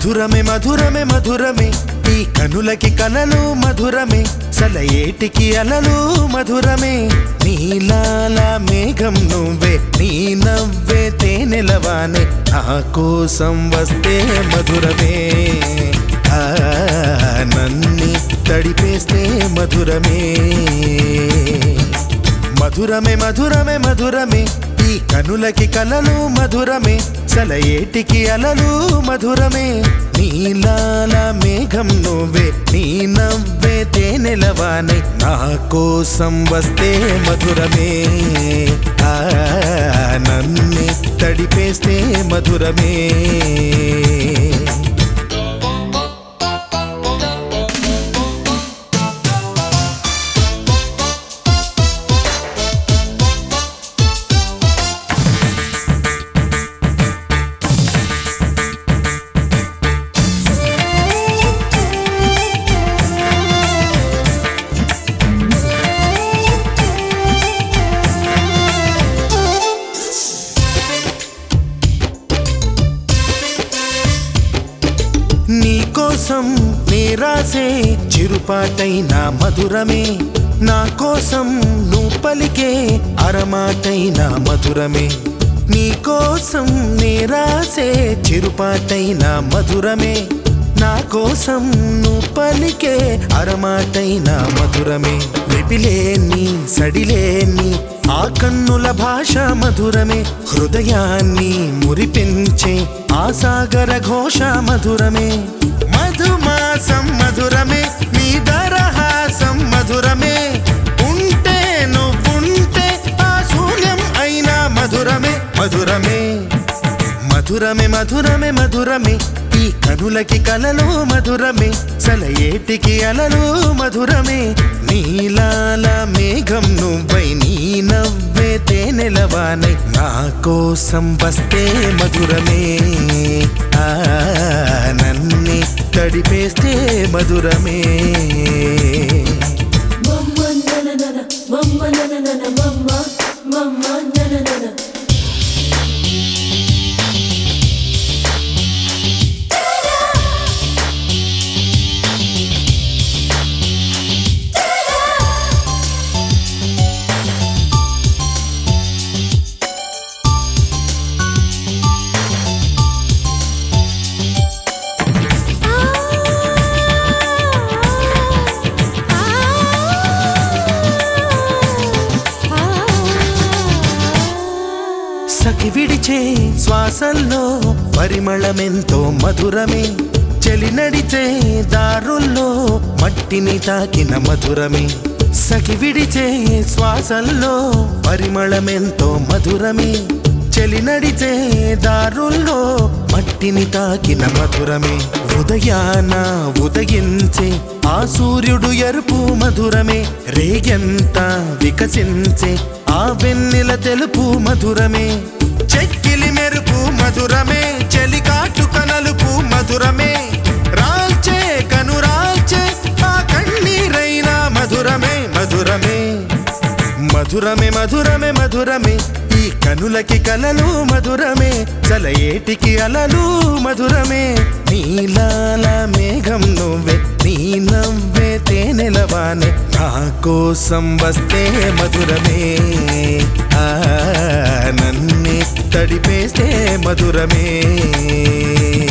మధురమే మధురమే మధురమే ఈ కనులకి కలలు మధురమే సలయేటికి అలలు మధురమే నీలాల మేఘం నువ్వే నీ నవ్వే తేనెలవానే నా కోసం వస్తే మధురమే ఆ నన్ని తడిపేస్తే మధురమే మధురమే మధురమే మధురమే ఈ కనులకి కలలు మధురమే సలయేటికి అలలు మధురమే నీలాల మేఘం నువ్వే నీ నవ్వే తేనెలవానై నా కోసం వస్తే మధురమే ఆ నన్ను తడిపేస్తే మధురమే నీకోసం నీ రాసే చిరుపాటైన మధురమే నా కోసం నువ్వు పలికే అరమాటైన మధురమే నీకోసం నీ రాసే చిరుపాటైన మధురమే నా కోసం నువ్వు పలికే అరమాటైన మధురమే లిపిలేని సడిలేని ఆ కన్నుల భాష మధురమే హృదయాన్ని మురిపించే ఆ సాగర ఘోష మధురమే మధుమాసం మధురమే నీ దరహాసం మధురమే ఉంటే నువ్వుంటే ఆ శూన్యం అయినా మధురమే మధురమే మధురమే మధురమే మధురమే ఈ కనులకి కలలు మధురమే సలయేటికి అలలు మధురమే నీలాల మేఘం నువ్వై నీ నవ్వే తేనెలవానై నా కోసం వస్తే మధురమే ఆ నన్ని తడిపేస్తే మధురమే Mama na na na na, mama na na na na, mama, mama na na na na. సఖి విడిచే శ్వాసల్లో పరిమళమెంతో మధురమే చెలి నడిచే దారుల్లో మట్టిని తాకిన మధురమే సఖి విడిచే శ్వాసల్లో పరిమళమెంతో మధురమే చెలి నడిచే దారుల్లో మట్టిని తాకిన మధురమే ఉదయాన ఉదయించే ఆ సూర్యుడు ఎరుపు మధురమే రేగెంత వికసించే ఆ వెన్నెల తెలుపు మధురమే చెక్కిలి మెరుపు మధురమే చెలికాటు కనలుపు మధురమే రాల్చే కనురాల్చే ఆ కన్నీరైనా మధురమే మధురమే మధురమే మధురమే మధురమే ఈ కనులకి కలలు మధురమే చలయేటికి అలలు మధురమే నీలాల మేఘం నువ్వే నీ నవ్వే తేనెలవానే నా కోసం వస్తే మధురమే ఆ నన్ను తడిపేస్తే మధురమే